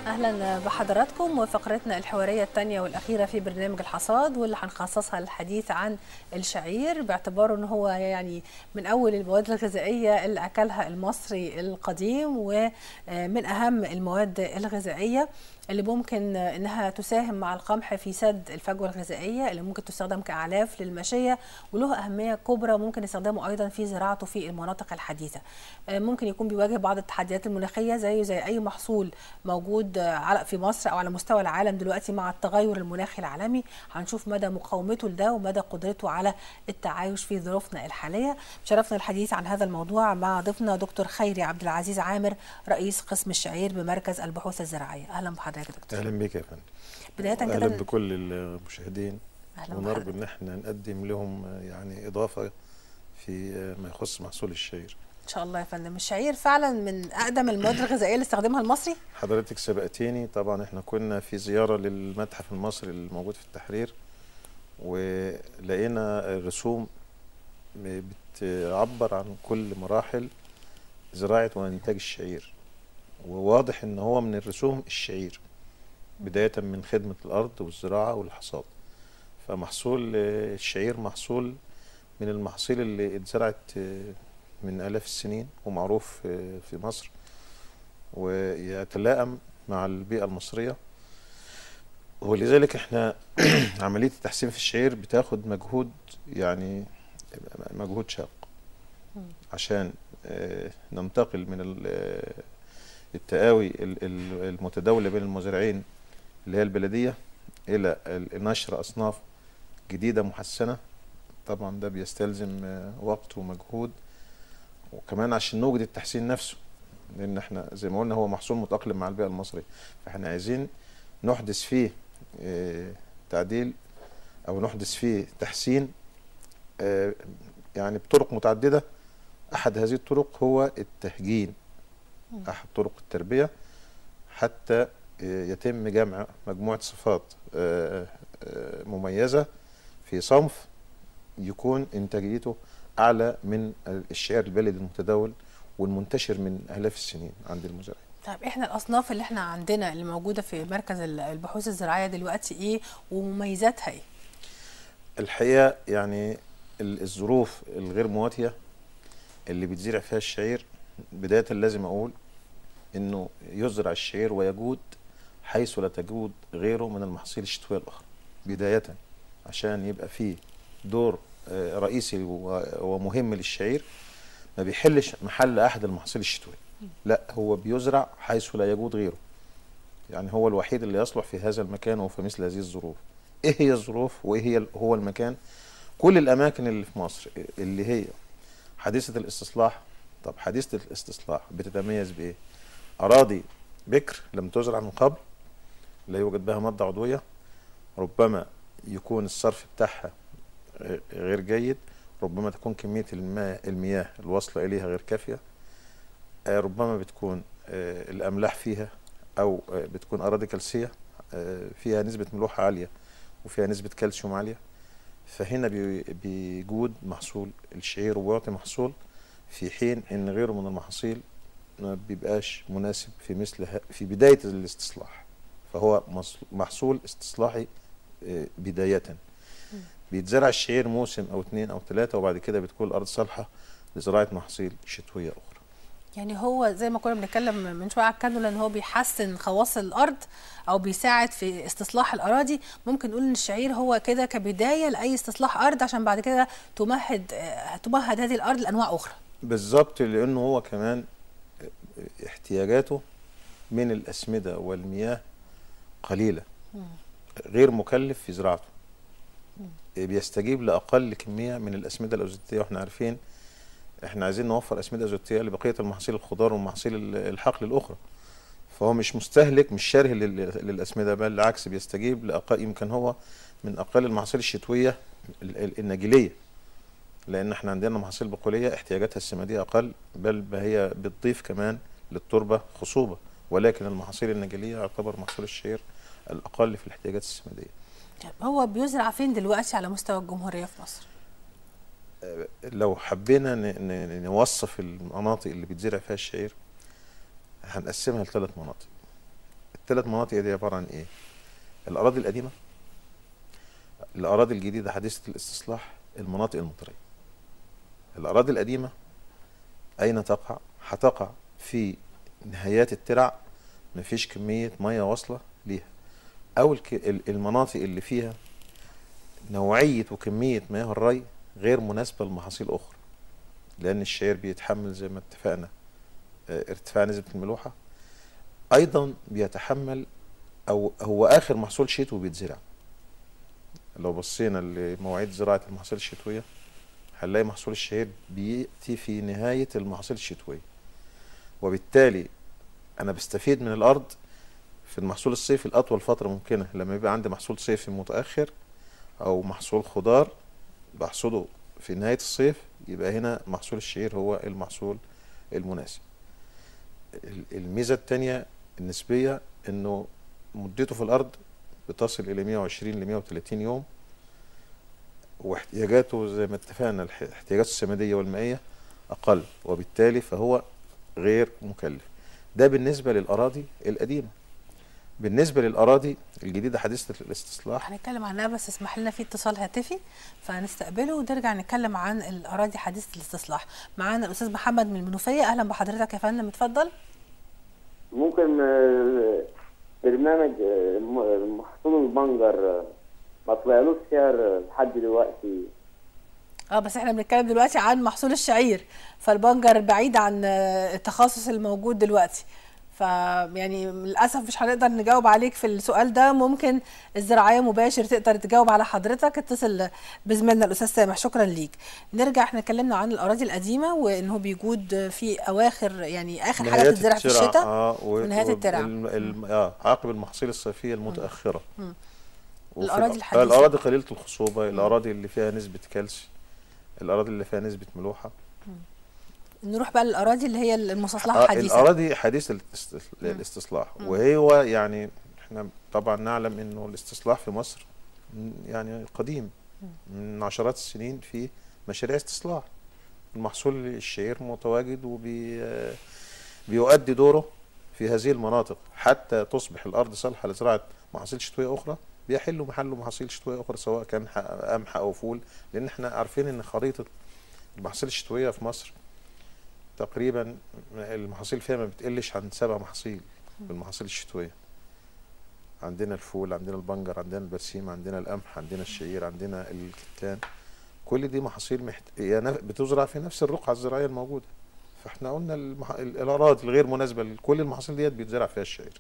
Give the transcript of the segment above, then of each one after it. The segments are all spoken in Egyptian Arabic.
اهلا بحضراتكم وفقرتنا الحواريه الثانيه والاخيره في برنامج الحصاد واللي هنخصصها للحديث عن الشعير باعتباره ان هو يعني من اول المواد الغذائيه اللي اكلها المصري القديم ومن اهم المواد الغذائيه اللي ممكن انها تساهم مع القمح في سد الفجوه الغذائيه اللي ممكن تستخدم كاعلاف للماشيه وله اهميه كبرى ممكن يستخدمه ايضا في زراعته في المناطق الحديثه ممكن يكون بيواجه بعض التحديات المناخيه زيه زي اي محصول موجود في مصر او على مستوى العالم دلوقتي مع التغير المناخي العالمي هنشوف مدى مقاومته لده ومدى قدرته على التعايش في ظروفنا الحاليه شرفنا الحديث عن هذا الموضوع مع ضيفنا دكتور خيري عبد العزيز عامر رئيس قسم الشعير بمركز البحوث الزراعيه اهلا بحضرتك يا دكتور اهلا بك يا فندم بدايه كده اهلا بكل المشاهدين اهلا ونرجو ان احنا نقدم لهم يعني اضافه في ما يخص محصول الشعير ان شاء الله يا فندم الشعير فعلا من اقدم المواد الغذائيه اللي استخدمها المصري حضرتك سبقتيني طبعا احنا كنا في زياره للمتحف المصري الموجود في التحرير ولقينا رسوم بتعبر عن كل مراحل زراعه وانتاج الشعير وواضح ان هو من الرسوم الشعير بدايه من خدمه الارض والزراعه والحصاد فمحصول الشعير محصول من المحاصيل اللي اتزرعت من آلاف السنين ومعروف في مصر ويتلائم مع البيئة المصرية ولذلك احنا عملية التحسين في الشعير بتاخد مجهود يعني مجهود شاق عشان ننتقل من التقاوي المتداولة بين المزارعين اللي هي البلدية إلى نشر أصناف جديدة محسنة طبعا ده بيستلزم وقت ومجهود وكمان عشان نوجد التحسين نفسه لان احنا زي ما قلنا هو محصول متاقلم مع البيئه المصريه فاحنا عايزين نحدث فيه اه تعديل او نحدث فيه تحسين اه يعني بطرق متعدده احد هذه الطرق هو التهجين احد طرق التربيه حتى اه يتم جمع مجموعه صفات مميزه في صنف يكون انتاجيته اعلى من الشعير البلدي المتداول والمنتشر من الاف السنين عند المزارعين. طيب احنا الاصناف اللي احنا عندنا اللي موجوده في مركز البحوث الزراعيه دلوقتي ايه ومميزاتها ايه؟ الحقيقه يعني الظروف الغير مواتيه اللي بتزرع فيها الشعير بدايه لازم اقول انه يزرع الشعير ويجود حيث لا تجود غيره من المحاصيل الشتويه الاخرى بدايه عشان يبقى فيه دور رئيسي ومهم للشعير ما بيحلش محل احد المحاصيل الشتويه لا هو بيزرع حيث لا يجود غيره يعني هو الوحيد اللي يصلح في هذا المكان وفي مثل هذه الظروف ايه هي الظروف وايه هي هو المكان كل الاماكن اللي في مصر اللي هي حديثه الاستصلاح طب حديثه الاستصلاح بتتميز بايه اراضي بكر لم تزرع من قبل لا يوجد بها ماده عضويه ربما يكون الصرف بتاعها غير جيد ربما تكون كمية الماء المياه الواصلة إليها غير كافية ربما بتكون الأملاح فيها أو بتكون أراضي كلسية فيها نسبة ملوحة عالية وفيها نسبة كالسيوم عالية فهنا بيجود محصول الشعير ويعطي محصول في حين ان غيره من المحاصيل ما بيبقاش مناسب في مثل في بداية الاستصلاح فهو محصول استصلاحي بداية بيتزرع الشعير موسم او اثنين او ثلاثه وبعد كده بتكون الارض صالحه لزراعه محاصيل شتويه اخرى. يعني هو زي ما كنا بنتكلم من شويه على الكانولا ان هو بيحسن خواص الارض او بيساعد في استصلاح الاراضي ممكن نقول ان الشعير هو كده كبدايه لاي استصلاح ارض عشان بعد كده تمهد تمهد هذه الارض لانواع اخرى. بالظبط لانه هو كمان احتياجاته من الاسمده والمياه قليله غير مكلف في زراعته. بيستجيب لاقل كميه من الاسمده الازوتيه واحنا عارفين احنا عايزين نوفر اسمده ازوتيه لبقيه المحاصيل الخضار ومحاصيل الحقل الاخرى فهو مش مستهلك مش شره للاسمده بل بالعكس بيستجيب لاقل يمكن هو من اقل المحاصيل الشتويه النجيليه لان احنا عندنا محاصيل بقوليه احتياجاتها السماديه اقل بل هي بتضيف كمان للتربه خصوبه ولكن المحاصيل النجيليه يعتبر محصول الشعير الاقل في الاحتياجات السماديه هو بيزرع فين دلوقتي على مستوى الجمهورية في مصر؟ لو حبينا نوصف المناطق اللي بيتزرع فيها الشعير هنقسمها لثلاث مناطق الثلاث مناطق دي عباره عن ايه الاراضي القديمه الاراضي الجديده حديثه الاستصلاح المناطق المطريه الاراضي القديمه اين تقع هتقع في نهايات الترع مفيش كميه ميه واصله ليها او الك- ال- المناطق اللي فيها نوعيه وكميه مياه الري غير مناسبه لمحاصيل اخرى لان الشعير بيتحمل زي ما اتفقنا آه، ارتفاع نسبه الملوحه ايضا بيتحمل او هو اخر محصول شتوي بيتزرع لو بصينا لمواعيد زراعه المحاصيل الشتويه هنلاقي محصول الشعير بياتي في نهايه المحاصيل الشتويه وبالتالي انا بستفيد من الارض في المحصول الصيفي الاطول فتره ممكنه لما يبقى عندي محصول صيفي متاخر او محصول خضار بحصده في نهايه الصيف يبقى هنا محصول الشعير هو المحصول المناسب ال- الميزه الثانيه النسبيه انه مدته في الارض بتصل الى 120 ل 130 يوم واحتياجاته زي ما اتفقنا الح- احتياجاته السماديه والمائيه اقل وبالتالي فهو غير مكلف ده بالنسبه للاراضي القديمه بالنسبه للاراضي الجديده حديثه الاستصلاح هنتكلم عنها بس اسمح لنا في اتصال هاتفي فهنستقبله ونرجع نتكلم عن الاراضي حديثه الاستصلاح معانا الاستاذ محمد من المنوفيه اهلا بحضرتك يا فندم اتفضل ممكن آه، برنامج آه، م- محصول البنجر آه، ما طلعلوش سعر لحد دلوقتي اه بس احنا بنتكلم دلوقتي عن محصول الشعير فالبنجر بعيد عن آه، التخصص الموجود دلوقتي فيعني للاسف مش هنقدر نجاوب عليك في السؤال ده ممكن الزراعيه مباشر تقدر تجاوب على حضرتك اتصل بزميلنا الاستاذ سامح شكرا ليك نرجع احنا اتكلمنا عن الاراضي القديمه وانه بيجود في اواخر يعني اخر حاجه نهايات تتزرع في الترع، الشتاء اه و- ونهاية و- الترع. الم- الم- اه عقب المحاصيل الصيفيه المتاخره وفي الأراضي الأ- الحديثة. الاراضي قليله الخصوبه الاراضي اللي فيها نسبه كالسيوم الاراضي اللي فيها نسبه ملوحه نروح بقى للاراضي اللي هي المستصلحه آه، الحديثه الاراضي حديث الاست- الاستصلاح وهو يعني احنا طبعا نعلم انه الاستصلاح في مصر م- يعني قديم من عشرات السنين في مشاريع استصلاح المحصول الشعير متواجد وبي آه، بيؤدي دوره في هذه المناطق حتى تصبح الارض صالحه لزراعه محاصيل شتويه اخرى بيحل محله محاصيل شتويه اخرى سواء كان ح- قمح او فول لان احنا عارفين ان خريطه المحاصيل الشتويه في مصر تقريبا المحاصيل فيها ما بتقلش عن سبع محاصيل بالمحاصيل الشتويه عندنا الفول عندنا البنجر عندنا البرسيم عندنا القمح عندنا الشعير عندنا الكتان كل دي محاصيل محت... هي نف- بتزرع في نفس الرقعه الزراعيه الموجوده فاحنا قلنا المح... ال- الاراضي الغير مناسبه لكل المحاصيل ديت بيتزرع فيها الشعير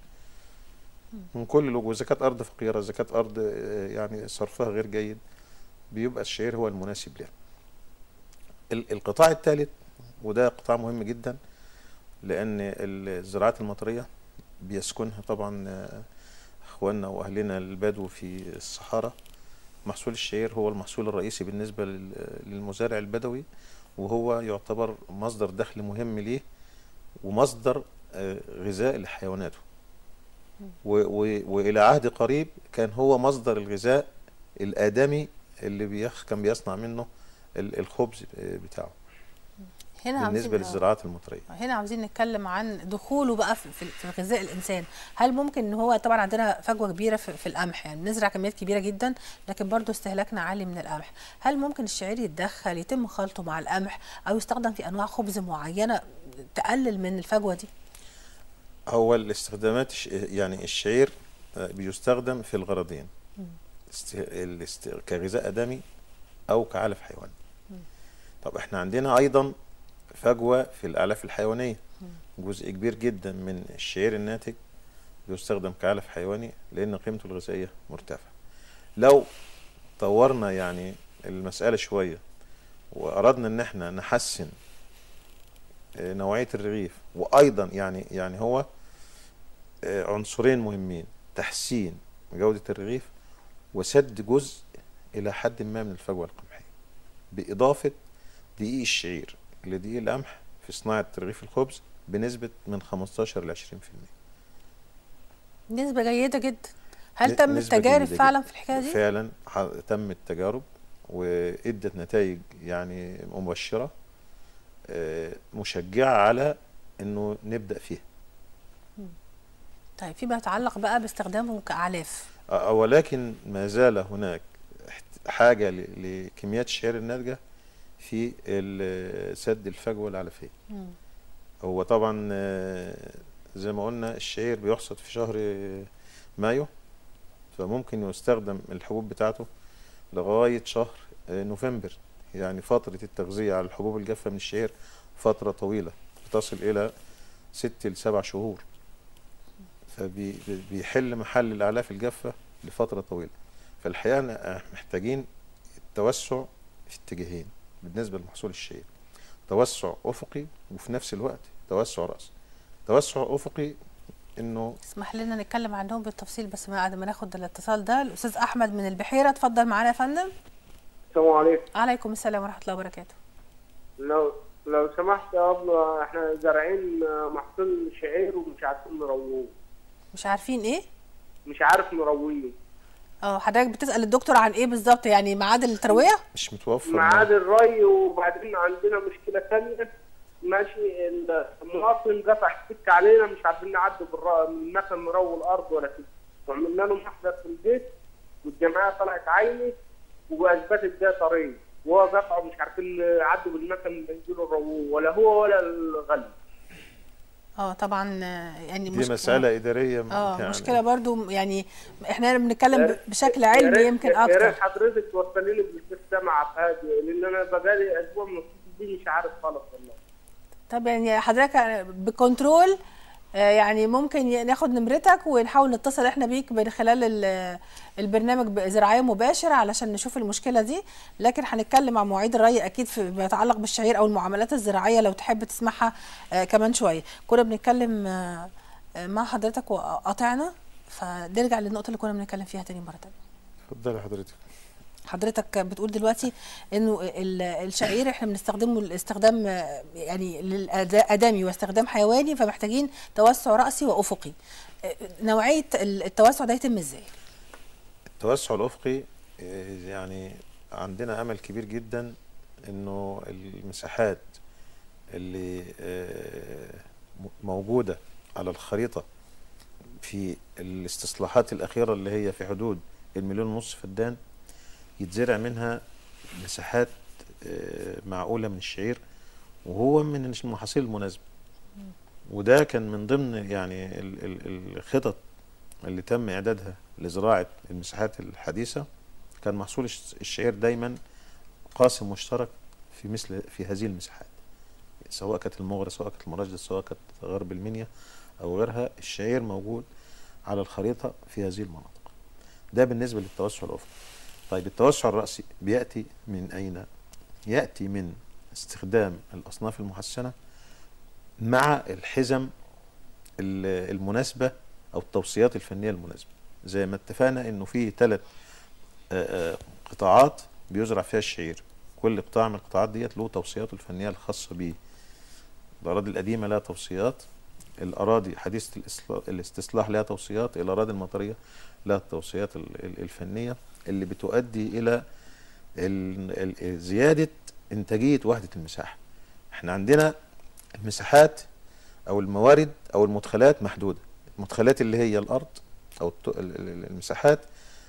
من كل الوجوه اذا كانت ارض فقيره اذا كانت ارض آه، يعني صرفها غير جيد بيبقى الشعير هو المناسب لها ال- القطاع الثالث وده قطاع مهم جدا لان الزراعات المطريه بيسكنها طبعا آه، اخواننا واهلنا البدو في الصحراء محصول الشعير هو المحصول الرئيسي بالنسبه لل- للمزارع البدوي وهو يعتبر مصدر دخل مهم ليه ومصدر آه، غذاء لحيواناته و- و- والى عهد قريب كان هو مصدر الغذاء الادمي اللي بيخ كان بيصنع منه ال- الخبز آه، بتاعه هنا بالنسبه عاوزين- للزراعات المطريه هنا عاوزين نتكلم عن دخوله بقى في, في, في غذاء الانسان هل ممكن ان هو طبعا عندنا فجوه كبيره في, في القمح يعني بنزرع كميات كبيره جدا لكن برضو استهلاكنا عالي من القمح هل ممكن الشعير يتدخل يتم خلطه مع القمح او يستخدم في انواع خبز معينه تقلل من الفجوه دي هو الاستخدامات الش- يعني الشعير آه، بيستخدم في الغرضين است... الاست... كغذاء آدمي أو كعلف حيواني طب احنا عندنا أيضا فجوة في الأعلاف الحيوانية جزء كبير جدا من الشعير الناتج بيستخدم كعلف حيواني لأن قيمته الغذائية مرتفعة لو طورنا يعني المسألة شوية وأردنا إن احنا نحسن آه، نوعية الرغيف وأيضا يعني يعني هو آه، عنصرين مهمين تحسين جودة الرغيف وسد جزء إلى حد ما من الفجوة القمحية بإضافة دقيق الشعير لدقيق القمح في صناعة رغيف الخبز بنسبة من 15 ل 20% نسبه جيده جدا هل ن- تم نسبة التجارب جيدة فعلا جداً. في الحكايه دي فعلا ح- تم التجارب وادت نتائج يعني مبشره آه، مشجعه على انه نبدا فيها طيب فيما يتعلق بقى باستخدامه كاعلاف آه، ولكن ما زال هناك احت- حاجة ل- لكميات الشعير الناتجة في ال- سد الفجوة العلفية مم. هو طبعا آه، زي ما قلنا الشعير بيحصد في شهر آه، مايو فممكن يستخدم الحبوب بتاعته لغاية شهر آه، نوفمبر يعني فترة التغذية على الحبوب الجافة من الشعير فترة طويلة بتصل إلى ست لسبع شهور فبيحل محل الأعلاف الجافة لفترة طويلة فالحقيقة أنا- محتاجين التوسع في اتجاهين بالنسبة لمحصول الشعير توسع أفقي وفي نفس الوقت توسع رأسي توسع أفقي إنه اسمح لنا نتكلم عنهم بالتفصيل بس بعد ما ناخد الاتصال ده الاستاذ احمد من البحيره اتفضل معانا يا فندم السلام عليكم عليكم السلام ورحمه الله وبركاته لو لو سمحت يا ابله احنا زارعين محصول شعير ومش عارفين نرووه مش عارفين ايه مش عارف نرويه اه حضرتك بتسال الدكتور عن ايه بالظبط يعني ميعاد الترويه مش متوفر ميعاد الري وبعدين عندنا مشكله ثانيه ماشي المواطن قطع السكه علينا مش عارفين نعدي بالر- من مكان نروي الارض ولا كده وعملنا له محضر في البيت والجماعه طلعت عيني واثبتت ده طريق وهو قطعه مش عارفين نعدي بالمكان ننزله نرووه ولا هو ولا الغلب اه طبعا آه، يعني دي مشكلة- مسألة إدارية اه يعني مشكله برضو يعني احنا بنتكلم يا ب- ريت- بشكل يا علمي ريت- يمكن يا ريت اكتر حضرتك توصليني بالاستاذ مع هادي لان انا بقالي اسبوع متصل بيه مش عارف خالص والله طب يعني حضرتك بكنترول آه، يعني ممكن ي- ناخد نمرتك ونحاول نتصل احنا بيك من خلال ال- البرنامج بزراعيه مباشر علشان نشوف المشكله دي لكن هنتكلم عن مواعيد الري اكيد فيما يتعلق بالشعير او المعاملات الزراعيه لو تحب تسمعها آه، كمان شويه كنا بنتكلم آه، آه، مع حضرتك وقطعنا فنرجع للنقطه اللي كنا بنتكلم فيها تاني مره تانية اتفضلي حضرتك حضرتك بتقول دلوقتي انه ال- الشعير احنا بنستخدمه الاستخدام آه، يعني للادامي واستخدام حيواني فمحتاجين توسع راسي وافقي آه، نوعيه ال- التوسع ده يتم ازاي التوسع الأفقي آه، يعني عندنا أمل كبير جدا إنه المساحات اللي آه، م- موجودة على الخريطة في الاستصلاحات الأخيرة اللي هي في حدود المليون ونص فدان يتزرع منها مساحات آه، معقولة من الشعير وهو من المحاصيل المناسبة وده كان من ضمن يعني ال- ال- الخطط اللي تم إعدادها لزراعة المساحات الحديثة كان محصول الش- الشعير دايما قاسم مشترك في مثل في هذه المساحات سواء كانت المغرة سواء كانت المراجل سواء كانت غرب المنيا أو غيرها الشعير موجود على الخريطة في هذه المناطق ده بالنسبة للتوسع الأفقي طيب التوسع الرأسي بيأتي من أين؟ يأتي من استخدام الأصناف المحسنة مع الحزم ال- المناسبة أو التوصيات الفنية المناسبة زي ما اتفقنا إنه في ثلاث قطاعات بيزرع فيها الشعير كل قطاع من القطاعات ديت له توصياته الفنية الخاصة بيه الأراضي القديمة لها توصيات الأراضي حديثة الإصلا- الاستصلاح لها توصيات الأراضي المطرية لها التوصيات ال- ال- الفنية اللي بتؤدي إلى ال- ال- زيادة إنتاجية وحدة المساحة احنا عندنا المساحات أو الموارد أو المدخلات محدودة المدخلات اللي هي الأرض أو الت- ال- ال- المساحات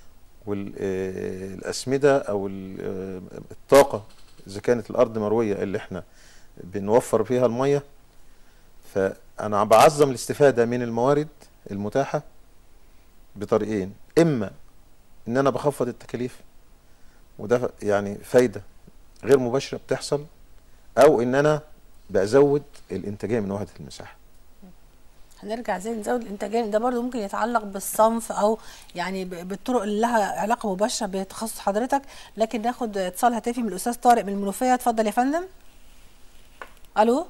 والأسمدة أو ال- آه، الطاقة إذا كانت الأرض مروية اللي احنا بنوفر فيها المية فأنا بعظم الاستفادة من الموارد المتاحة بطريقين إما إن أنا بخفض التكاليف وده يعني فايدة غير مباشرة بتحصل أو إن أنا بزود الإنتاجية من وحدة المساحة هنرجع زي نزود الانتاجيه ده برضو ممكن يتعلق بالصنف او يعني ب- بالطرق اللي لها علاقه مباشره بتخصص حضرتك لكن ناخد اتصال هاتفي من الاستاذ طارق من المنوفيه اتفضل يا فندم الو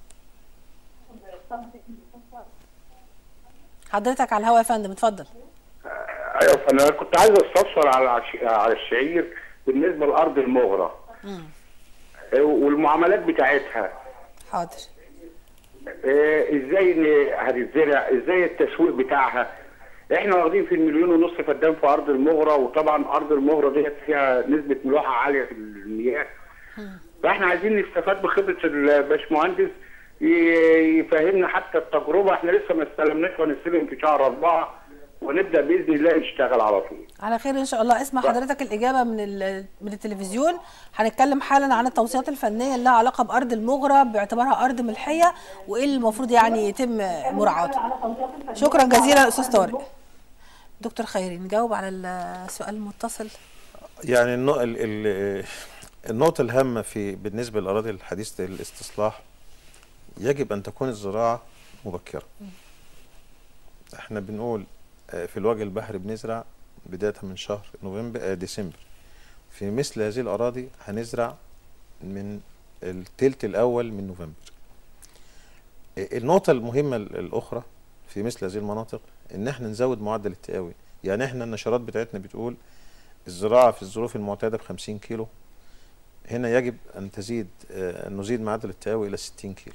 حضرتك على الهواء يا فندم اتفضل ايوه فانا كنت عايز استفسر على الش- على الشعير بالنسبه لارض المغره إيه، والمعاملات بتاعتها حاضر إيه، ازاي ان هتتزرع ازاي التسويق بتاعها احنا واخدين في المليون ونص فدان في ارض المغره وطبعا ارض المغره ديت فيها نسبه ملوحه عاليه في المياه فاحنا عايزين نستفاد بخبره الباشمهندس ي- يفهمنا حتى التجربه احنا لسه ما استلمناش وهنستلم في شهر اربعه ونبدا باذن الله نشتغل على طول. على خير ان شاء الله اسمع حضرتك الاجابه من ال- من التلفزيون هنتكلم حالا عن التوصيات الفنيه اللي لها علاقه بارض المغرى باعتبارها ارض ملحيه وايه اللي المفروض يعني يتم مراعاته شكرا جزيلا استاذ طارق دكتور خيري نجاوب على السؤال المتصل يعني النو... ال... ال... النقطة الهامة في بالنسبة للأراضي الحديثة الاستصلاح يجب أن تكون الزراعة مبكرة. احنا بنقول آه، في الوجه البحري بنزرع بداية من شهر نوفمبر آه، ديسمبر. في مثل هذه الأراضي هنزرع من التلت الأول من نوفمبر. آه، النقطة المهمة ال- الأخرى في مثل هذه المناطق إن احنا نزود معدل التقاوي. يعني احنا النشرات بتاعتنا بتقول الزراعة في الظروف المعتادة ب 50 كيلو هنا يجب أن تزيد آه، أن نزيد معدل التقاوي إلى 60 كيلو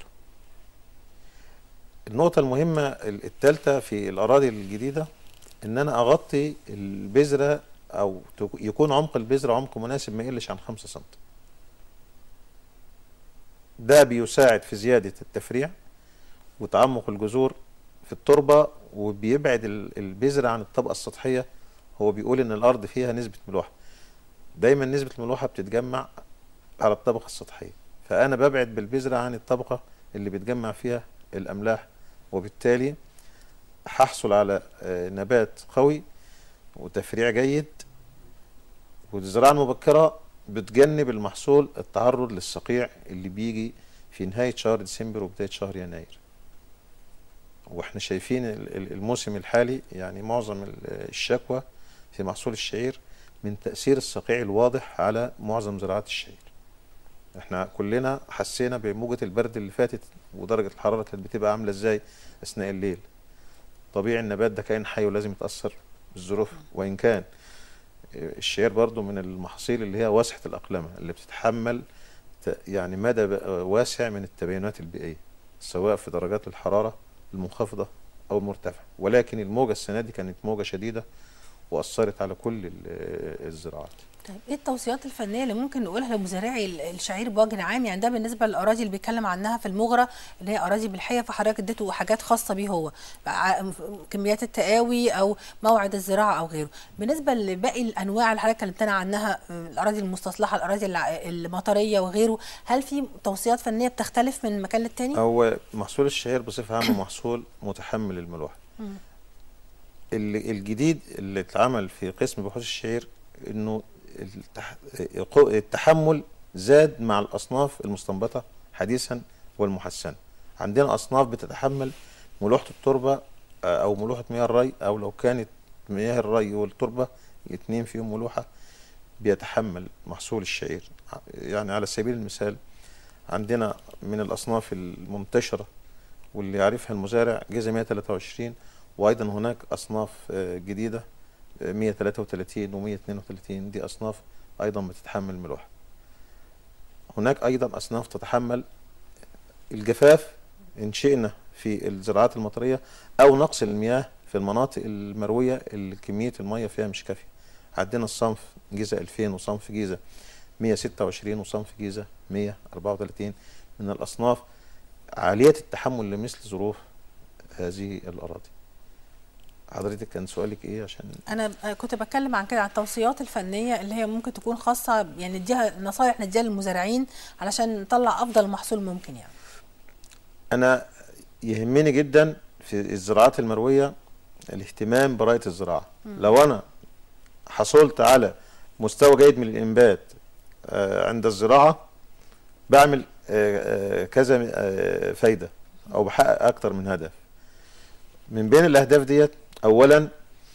النقطة المهمة ال- الثالثة في الأراضي الجديدة إن أنا أغطي البذرة أو تك- يكون عمق البذرة عمق مناسب ما يقلش عن 5 سم ده بيساعد في زيادة التفريع وتعمق الجذور في التربة وبيبعد ال- البذرة عن الطبقة السطحية هو بيقول ان الارض فيها نسبة ملوحة دايما نسبة الملوحة بتتجمع على الطبقة السطحية فانا ببعد بالبذرة عن الطبقة اللي بتجمع فيها الاملاح وبالتالي هحصل على آه، نبات قوي وتفريع جيد والزراعة المبكرة بتجنب المحصول التعرض للصقيع اللي بيجي في نهاية شهر ديسمبر وبداية شهر يناير واحنا شايفين ال- ال- الموسم الحالي يعني معظم ال- الشكوى في محصول الشعير من تأثير الصقيع الواضح على معظم زراعات الشعير احنا كلنا حسينا بموجة البرد اللي فاتت ودرجة الحرارة كانت بتبقى عاملة ازاي أثناء الليل طبيعي النبات ده كائن حي ولازم يتأثر بالظروف وإن كان الشعير برضو من المحاصيل اللي هي واسعة الأقلمة اللي بتتحمل ت- يعني مدى ب- واسع من التباينات البيئية سواء في درجات الحرارة المنخفضة أو المرتفعة ولكن الموجة السنة دي كانت موجة شديدة وأثرت على كل ال- الزراعات طيب ايه التوصيات الفنيه اللي ممكن نقولها لمزارعي ال- الشعير بوجه عام يعني ده بالنسبه للاراضي اللي بيتكلم عنها في المغرى اللي هي اراضي ملحيه فحضرتك اديته حاجات خاصه بيه هو ع- كميات التقاوي او موعد الزراعه او غيره بالنسبه لباقي الانواع اللي حضرتك كلمتنا عنها آه، الاراضي المستصلحه الاراضي الع- المطريه وغيره هل في توصيات فنيه بتختلف من مكان للتاني هو محصول الشعير بصفة عامة محصول متحمل الملوحة اللي الجديد اللي اتعمل في قسم بحوث الشعير انه التح... التحمل زاد مع الاصناف المستنبطه حديثا والمحسنه عندنا اصناف بتتحمل ملوحه التربه آه، او ملوحه مياه الري او لو كانت مياه الري والتربه الاثنين فيهم ملوحه بيتحمل محصول الشعير يعني على سبيل المثال عندنا من الاصناف المنتشره واللي يعرفها المزارع جزء 123 وايضا هناك اصناف آه، جديده آه، 133 و 132 دي اصناف ايضا بتتحمل ملوحه هناك ايضا اصناف تتحمل الجفاف ان شئنا في الزراعات المطريه او نقص المياه في المناطق المرويه اللي كميه الميه فيها مش كافيه عندنا الصنف جيزه 2000 وصنف جيزه 126 وصنف جيزه 134 من الاصناف عاليه التحمل لمثل ظروف هذه الاراضي حضرتك كان سؤالك ايه عشان انا كنت بتكلم عن كده عن التوصيات الفنيه اللي هي ممكن تكون خاصه يعني نديها نصايح نديها للمزارعين علشان نطلع افضل محصول ممكن يعني انا يهمني جدا في الزراعات المرويه الاهتمام برايه الزراعه لو انا حصلت على مستوى جيد من الانبات آه، عند الزراعه بعمل آه، آه، كذا آه، فايده او بحقق اكتر من هدف من بين الاهداف ديت اولا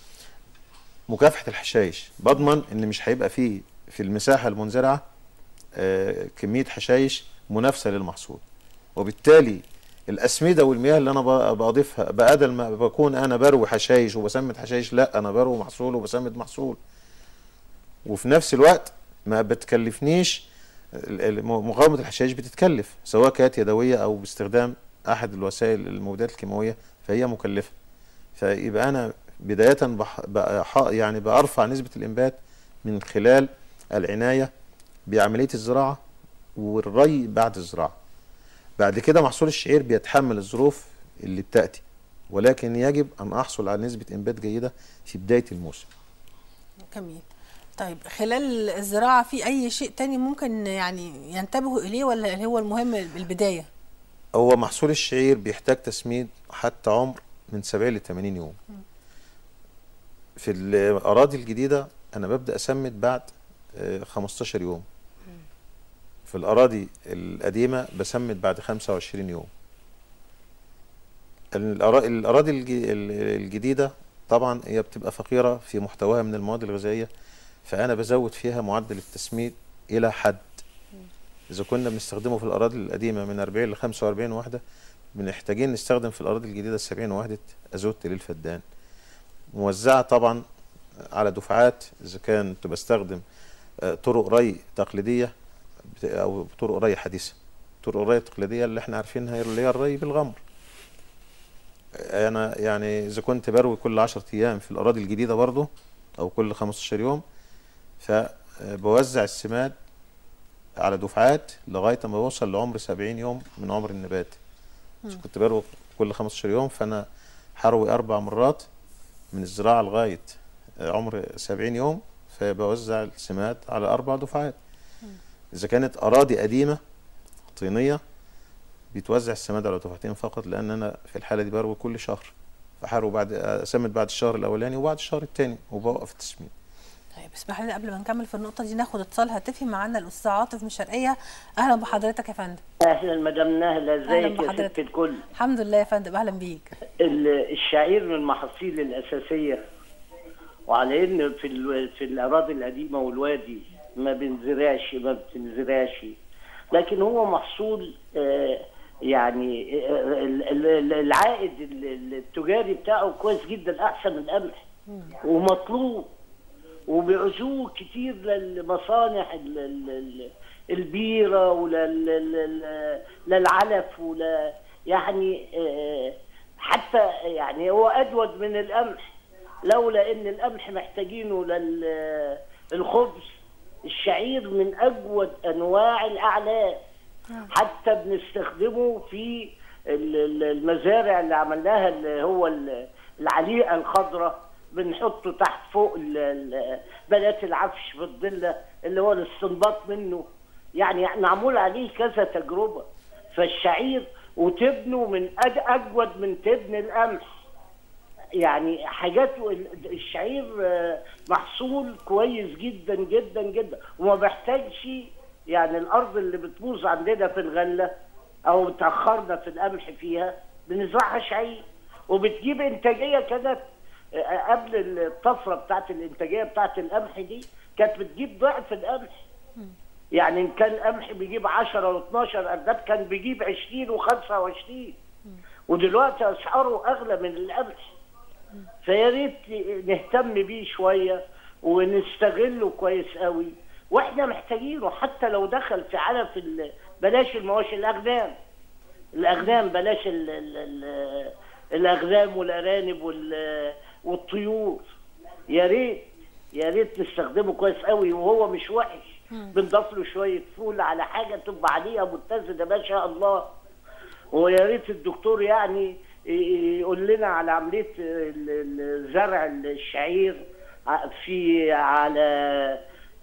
مكافحه الحشائش بضمن ان مش هيبقى فيه في المساحه المنزرعه آه، كميه حشائش منافسه للمحصول وبالتالي الاسمده والمياه اللي انا ب- بضيفها بدل ما بكون انا بروي حشائش وبسمد حشائش لا انا بروي محصول وبسمد محصول وفي نفس الوقت ما بتكلفنيش ال- ال- مقاومه الحشائش بتتكلف سواء كانت يدويه او باستخدام احد الوسائل المبيدات الكيماويه فهي مكلفه فيبقى انا بدايه بح بح يعني بارفع نسبه الانبات من خلال العنايه بعمليه الزراعه والري بعد الزراعه بعد كده محصول الشعير بيتحمل الظروف اللي بتاتي ولكن يجب ان احصل على نسبه انبات جيده في بدايه الموسم جميل طيب خلال الزراعة في أي شيء تاني ممكن يعني ينتبهوا إليه ولا هو المهم البداية؟ هو محصول الشعير بيحتاج تسميد حتى عمر من 70 ل 80 يوم في الاراضي الجديده انا ببدا اسمد بعد آه، 15 يوم في الاراضي القديمه بسمد بعد 25 يوم الأرا- الاراضي الج- ال- الجديده طبعا هي بتبقى فقيره في محتواها من المواد الغذائيه فانا بزود فيها معدل التسميد الى حد اذا كنا بنستخدمه في الاراضي القديمه من 40 ل 45 وحده بنحتاجين نستخدم في الاراضي الجديده 70 وحده ازوت للفدان موزعه طبعا على دفعات اذا كنت بستخدم آه، طرق ري تقليديه بت- او طرق ري حديثه طرق الري التقليديه اللي احنا عارفينها اللي هي الري بالغمر آه، انا يعني اذا كنت بروي كل 10 ايام في الاراضي الجديده برضو او كل 15 يوم فبوزع السماد على دفعات لغايه ما بوصل لعمر 70 يوم من عمر النبات إذا كنت بروي كل 15 يوم فانا هروي اربع مرات من الزراعه لغايه عمر 70 يوم فبوزع السماد على اربع دفعات اذا كانت اراضي قديمه طينيه بيتوزع السماد على دفعتين فقط لان انا في الحاله دي بروي كل شهر فحروي بعد اسمد بعد الشهر الاولاني وبعد الشهر الثاني وبوقف التسميد طيب اسمح لنا قبل ما نكمل في النقطة دي ناخد اتصال هاتفي معانا الأستاذ عاطف من الشرقية أهلا بحضرتك يا فندم اهلا مدام نهله أهلاً ازيك يا بحضرتك. ست الكل الحمد لله يا فندم أهلا بيك ال- الشعير من المحاصيل الاساسيه وعلى ان في ال- في الاراضي القديمه والوادي ما بنزرعش ما بتنزرعش لكن هو محصول آه، يعني آه، ال- ال- ال- العائد ال- ال- التجاري بتاعه كويس جدا احسن من القمح ومطلوب وبيعزوه كتير للمصانع ال- ال- ال- البيرة وللعلف ولا يعني آه، حتى يعني هو أجود من القمح لولا إن القمح محتاجينه للخبز الشعير من أجود أنواع الأعلاف حتى بنستخدمه في ال- ال- المزارع اللي عملناها اللي هو ال- العليقه الخضراء بنحطه تحت فوق ال- ال- بنات العفش في الضله اللي هو الاستنباط منه يعني معمول عليه كذا تجربه فالشعير وتبنه من أج- اجود من تبن القمح يعني حاجات ال- الشعير آه، محصول كويس جدا جدا جدا وما بيحتاجش يعني الارض اللي بتبوظ عندنا في الغله او تاخرنا في القمح فيها بنزرعها شعير وبتجيب انتاجيه كانت آه، قبل الطفره بتاعت الانتاجيه بتاعت القمح دي كانت بتجيب ضعف القمح يعني ان كان القمح بيجيب 10 و12 ارداب كان بيجيب 20 و25 ودلوقتي اسعاره اغلى من القمح فيا ريت نهتم بيه شويه ونستغله كويس قوي واحنا محتاجينه حتى لو دخل في علف ال- بلاش المواشي الاغنام الاغنام بلاش ال ال ال الاغنام والارانب وال- والطيور يا ريت يا ريت نستخدمه كويس قوي وهو مش وحش بنضيف له شويه فول على حاجه تبقى عليها متزنه ما شاء الله ويا ريت الدكتور يعني ي- يقول لنا على عمليه ال- ال- زرع الشعير ع- في على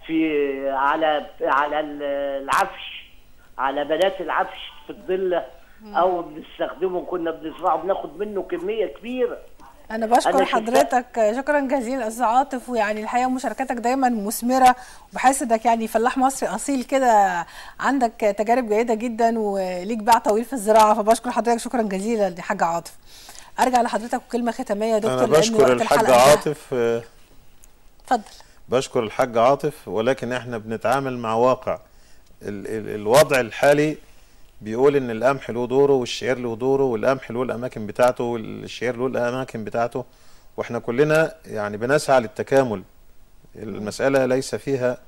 في على على ال- العفش على بنات العفش في الضله او بنستخدمه كنا بنزرعه بناخد منه كميه كبيره أنا بشكر أنا شفتها. حضرتك شكرا جزيلا أستاذ عاطف ويعني الحقيقة مشاركتك دايما مثمرة وبحس إنك يعني فلاح مصري أصيل كده عندك تجارب جيدة جدا وليك باع طويل في الزراعة فبشكر حضرتك شكرا جزيلا يا حاج عاطف أرجع لحضرتك بكلمة ختامية يا دكتور انا لأن بشكر وقت الحاج الحلقة انتهى. عاطف آه، اتفضل بشكر الحاج عاطف ولكن احنا بنتعامل مع واقع ال ال الوضع الحالي بيقول ان القمح له دوره والشعير له دوره والقمح له الاماكن بتاعته والشعير له الاماكن بتاعته واحنا كلنا يعني بنسعى للتكامل المسألة ليس فيها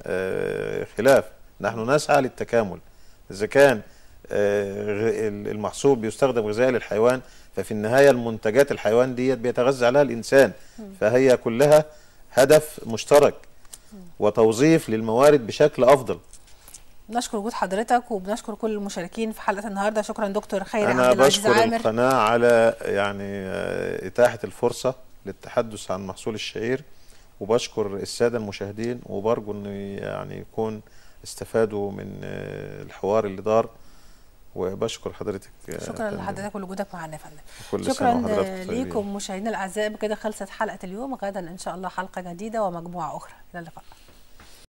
آه، خلاف نحن نسعى للتكامل إذا كان آه، غ- المحصول بيستخدم غذاء للحيوان ففي النهاية المنتجات الحيوان ديت بيتغذى عليها الإنسان فهي كلها هدف مشترك وتوظيف للموارد بشكل أفضل بنشكر وجود حضرتك وبنشكر كل المشاركين في حلقه النهارده شكرا دكتور خيري انا عبد العزيز بشكر عامر القناه على يعني آه، اتاحه الفرصه للتحدث عن محصول الشعير وبشكر الساده المشاهدين وبرجو ان يعني يكون استفادوا من آه، الحوار اللي دار وبشكر حضرتك آه، شكرا فندم. لحضرتك ولوجودك معنا يا فندم كل سنة شكرا وحضراتكم طيبين. ليكم مشاهدينا الاعزاء بكده خلصت حلقه اليوم غدا ان شاء الله حلقه جديده ومجموعه اخرى الى اللقاء